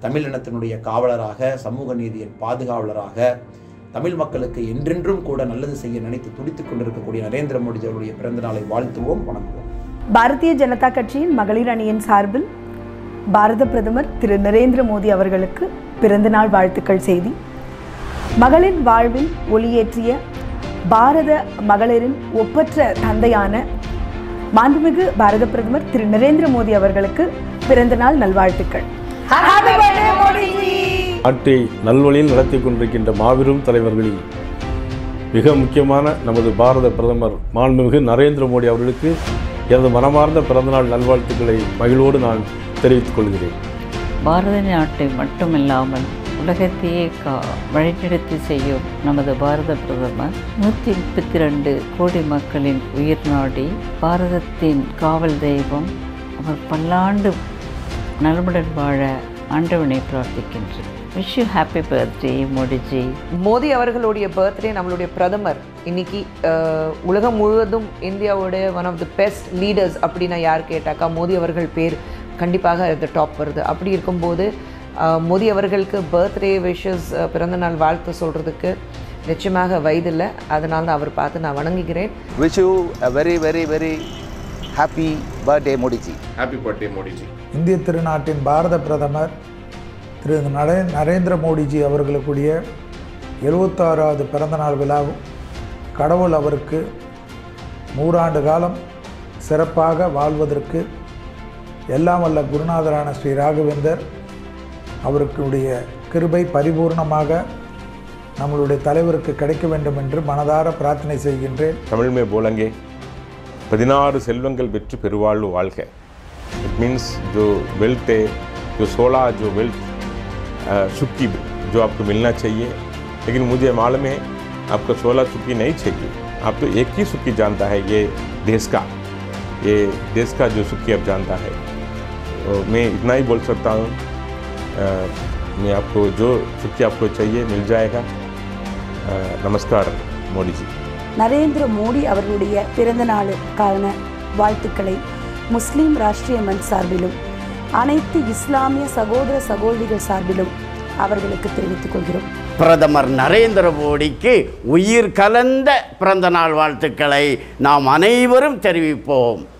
தமிழினத்தினுடைய காவலராக சமூக நீதியின் பாதுகாவலராக தமிழ் மக்களுக்கு என்றென்றும் கூட நல்லது செய்ய நினைத்து துடித்துக் கொண்டிருக்கக்கூடிய நரேந்திர மோடி அவருடைய பிறந்த நாளை வாழ்த்துவோம் வணங்குவோம் பாரதிய ஜனதா கட்சியின் மகளிர் அணியின் சார்பில் பாரத பிரதமர் திரு நரேந்திர மோடி அவர்களுக்கு பிறந்தநாள் வாழ்த்துக்கள் செய்தி மகளின் வாழ்வில் ஒளியேற்றிய பாரத மகளிரின் ஒப்பற்ற தந்தையான மாண்புமிகு பாரத பிரதமர் திரு நரேந்திர மோடி அவர்களுக்கு பிறந்தநாள் நல்வாழ்த்துக்கள் நாட்டை நல்வழியில் நடத்தி கொண்டிருக்கின்ற மாபெரும் தலைவர்களில் மிக முக்கியமான நமது பாரத பிரதமர் மாண்புமிகு நரேந்திர மோடி அவர்களுக்கு எனது மனமார்ந்த பிறந்தநாள் நல்வாழ்த்துக்களை மகிழ்வோடு நான் தெரிவித்துக் கொள்கிறேன் பாரத நாட்டை மட்டுமில்லாமல் உலகத்தையே கா வழிநடத்தி செய்யும் நமது பாரத பிரதமர் நூற்றி முப்பத்தி ரெண்டு கோடி மக்களின் உயிர் நாடி பாரதத்தின் காவல் தெய்வம் அவர் பல்லாண்டு நலமுடன் வாழ ஆண்டவனை பிரார்த்திக்கின்றேன் wish you happy birthday Modi ji Modi அவர்களுடைய பர்த்டே நம்மளுடைய பிரதமர் இன்னைக்கு அஹ், உலகம் முழுவதும் இந்தியாவுடைய one of the best leaders அப்படின்னு யார் கேட்டாக்கா மோடி அவர்கள் பேர் கண்டிப்பாக இந்த டாப் வருது அப்படி இருக்கும்போது அஹ், மோடி அவர்களுக்கு பர்த்டே விஷஸ் பிறந்தநாள் வாழ்த்து சொல்கிறதுக்கு நிச்சயமாக வயதில்லை அதனால தான் அவர் பார்த்து நான் வணங்குகிறேன் wish you a very very very happy birthday modi ji happy birthday Modi ji இந்திய திருநாட்டின் பாரத பிரதமர் திரு நரே நரேந்திர மோடிஜி அவர்களுக்குடைய எழுபத்தாறாவது பிறந்தநாள் விழாவும் கடவுள் அவருக்கு நூறாண்டு காலம் சிறப்பாக வாழ்வதற்கு எல்லாம் வல்ல குருநாதரான ஸ்ரீ ராகவேந்தர் அவருக்குடைய கிருபை பரிபூர்ணமாக நம்மளுடைய தலைவருக்கு கிடைக்க வேண்டும் என்று மனதார பிரார்த்தனை செய்கின்றேன் தமிழ் में बोलेंगे பதினாறு செல்வங்கள் பெற்று பெருவாழ்வு வாழ்க इट मीन्स जो वेल्थ है जो सोलह जो वेल्थ सुखी जो आपको मिलना चाहिए लेकिन मुझे मालूम है आपको सोलह सुखी नहीं चाहिए आप तो एक ही सुखी जानता है ये देश का ये देश का जो सुखी अब जानता है तो मैं इतना ही बोल सकता हूँ अ, मैं आपको जो सुखी आपको चाहिए मिल जाएगा अ, नमस्कार मोदी जी நரேந்திர மோடி அவர்களுடைய பிறந்த நாளுக்கான வாழ்த்துக்களை முஸ்லீம் ராஷ்டிரிய மன் சார்பிலும் அனைத்து இஸ்லாமிய சகோதர சகோதரிகள் சார்பிலும் அவர்களுக்கு தெரிவித்துக் கொள்கிறோம் பிரதமர் நரேந்திர மோடிக்கு உயிர் கலந்த பிறந்தநாள் வாழ்த்துக்களை நாம் அனைவரும் தெரிவிப்போம்